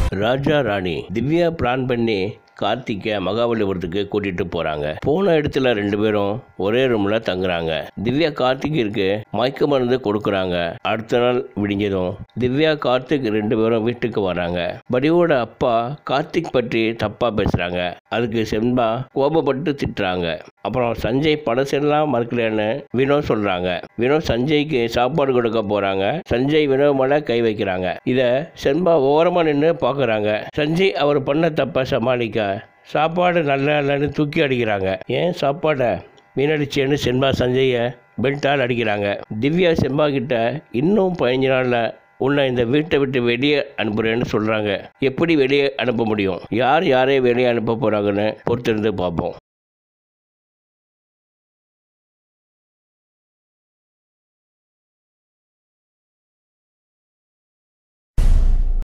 ராஜா ராணி Divya plan பண்ணி கார்த்திகை மகாபலிபுரத்துக்கு கூட்டிட்டு போறாங்க போன இடத்துல ரெண்டு பேரும் ஒரே ரூம்ல தங்குறாங்க திவ்யா கார்த்திகிற்கு மயக்க மருந்து கொடுக்குறாங்க அடுத்த நாள் விடிஞ்சதும் திவ்யா கார்த்திக் ரெண்டு பேரும் வீட்டுக்கு வராங்க படியோட அப்பா கார்த்திக் பற்றி தப்பா பேசுறாங்க அதுக்கு செம்பா கோபப்பட்டு திட்டுறாங்க அப்புறம் சஞ்சய் படசெல்லாம் மறுக்கலன்னு வினோத் சொல்றாங்க வினோத் சஞ்சய்க்கு சாப்பாடு கொடுக்க போறாங்க சஞ்சய் வினோத் மேல கை வைக்கிறாங்க இத சென்பா ஓரமா நின்று பாக்குறாங்க சஞ்சய் அவர் பண்ண தப்ப சமாளிக்க சாப்பாடு நல்லா இல்லைன்னு தூக்கி அடிக்கிறாங்க ஏன் சாப்பாடை வீணடிச்சேன்னு சென்பா சஞ்சயை பெல்ட்டால் அடிக்கிறாங்க திவ்யா செம்பா கிட்ட இன்னும் பதினஞ்சு நாளில் உன்னை இந்த வீட்டை விட்டு வெளியே அனுப்புறேன்னு சொல்கிறாங்க எப்படி வெளியே அனுப்ப முடியும் யார் யாரை வெளியே அனுப்ப போகிறாங்கன்னு பொறுத்திருந்து பார்ப்போம்